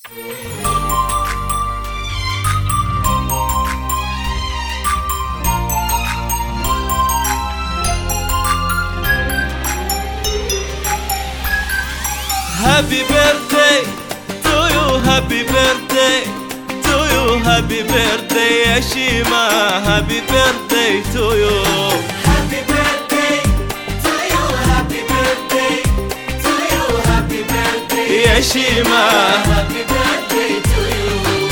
Happy birthday to you, happy birthday to you, happy birthday يا شيما happy birthday to you Happy birthday to you, happy birthday to you, happy birthday. يا شيما Happy birthday to you.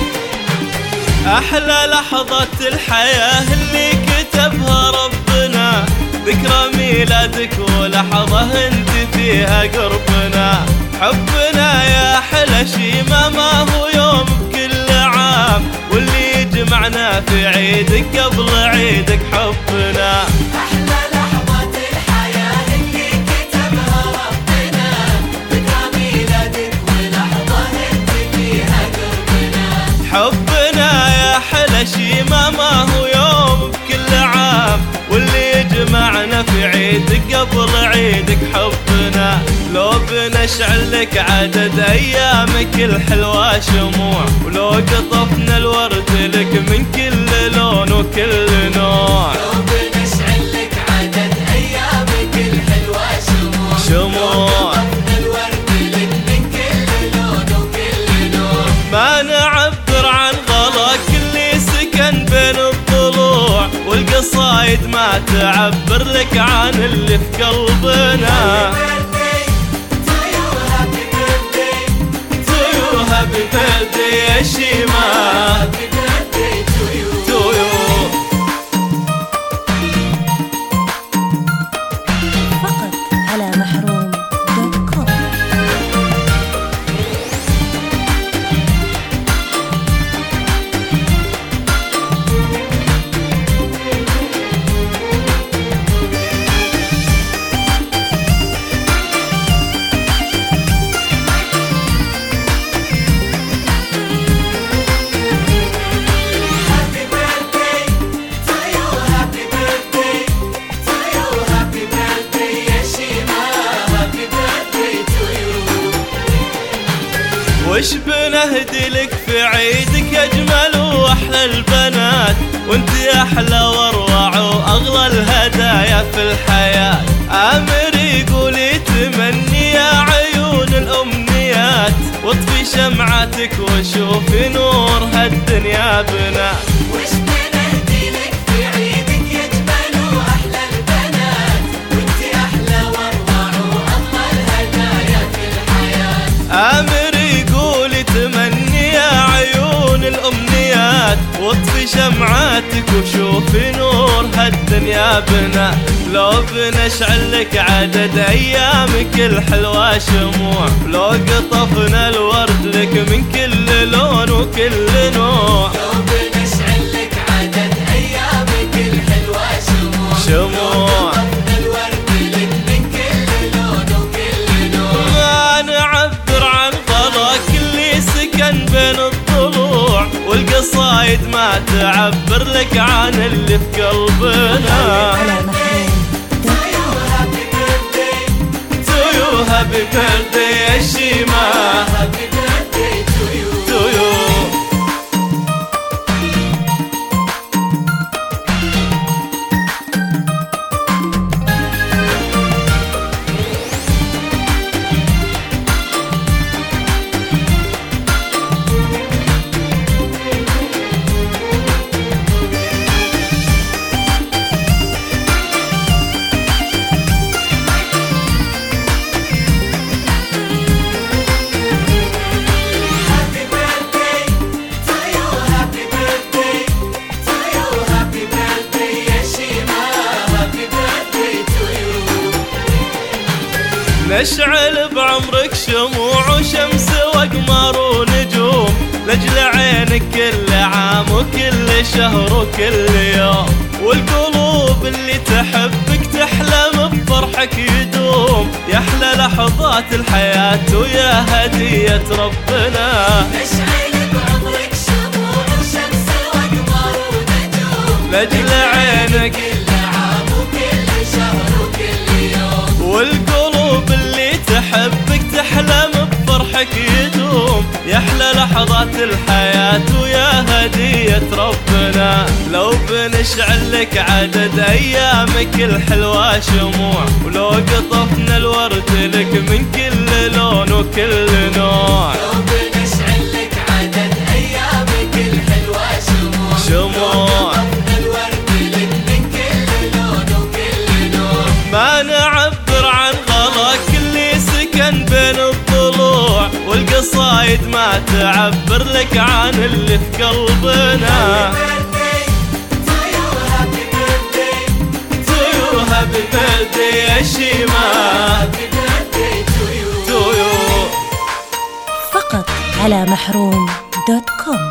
أحلى لحظة الحياة اللي كتبها ربنا ذكرى ميلادك ولحظة انت فيها قربنا حبنا يا أحلى شيما ما هو يوم بكل عام واللي يجمعنا في عيدك قبل عيدك حبنا أحلى لحظة الحياة اللي كتبها ربنا ذكرى ميلادك ولحظة انت فيها قربنا. حبنا يا حلا شيما ما هو يوم بكل عام واللي يجمعنا في عيدك قبل عيدك حبنا لو بنشعل لك عدد ايامك الحلوة شموع ولو قطفنا الورد لك من كل لون وكل نوع لو بنشعل لك عدد أيامك الحلوة شموع. شموع. قطفنا الورد لك من كل لون وكل نوع. ما نعبر عن غلاك اللي سكن بين الضلوع والقصايد ما تعبر لك عن اللي في قلبنا To you, happy birthday يا شيما To you فقط على محروم دوت كوم وش بنهدي لك في عيدك اجمل واحلى البنات وانت احلى واروع واغلى الهدايا في الحياه امر يقول يتمني يا عيون الامنيات واطفي شمعتك وشوفي نور هالدنيا بنات وش بنهدي لك في عيدك يجمل واحلى البنات وانت احلى واروع واغلى الهدايا في الحياه امر يقول يتمني يا عيون الامنيات واطفي شمعاتك وشوفي نور هالدنيا بنا لو بنشعل لك عدد ايامك الحلوة شموع لو قطفنا الورد لك من كل لون وكل نوع لو بنشعل لك عدد ايامك الحلوه شموع شموع. قطفنا الورد لك من كل لون وكل نوع ما نعبر عن غلاك اللي سكن بين الضلوع والقصايد ما تعبر لك عن اللي في قلبنا على محروم دوت كوم هابي بيرثداي To you happy birthday يا شيما هابي بيرثداي تو يو To you Happy birthday to you, happy birthday to you, happy birthday يا شيما, happy birthday to you. نشعل بعمرك شموع وشمس واقمار ونجوم لاجل عينك كل عام وكل شهر وكل يوم والقلوب اللي تحبك تحلم بفرحك يدوم يا احلى لحظات الحياة ويا هدية ربنا نشعل بعمرك شموع وشمس وأقمار ونجوم لاجل عينك كل عام وكل شهر وكل يوم والقلوب اللي تحبك تحلم بفرحك فرحك يدوم يا احلى لحظات الحياة ويا هدية ربنا لو بنشعل لك عدد ايامك الحلوة شموع ولو قطفنا الورد لك من كل لون وكل نوع لو بنشعل لك عدد ايامك الحلوه شموع شموع. قطفنا الورد لك من كل لون وكل نوع ما نعبر عن غلاك اللي سكن بين الضلوع والقصايد ما تعبر لك عن اللي في قلبنا تو يو هابي بيرثدي يا شيماء تو يو فقط على محروم دوت كوم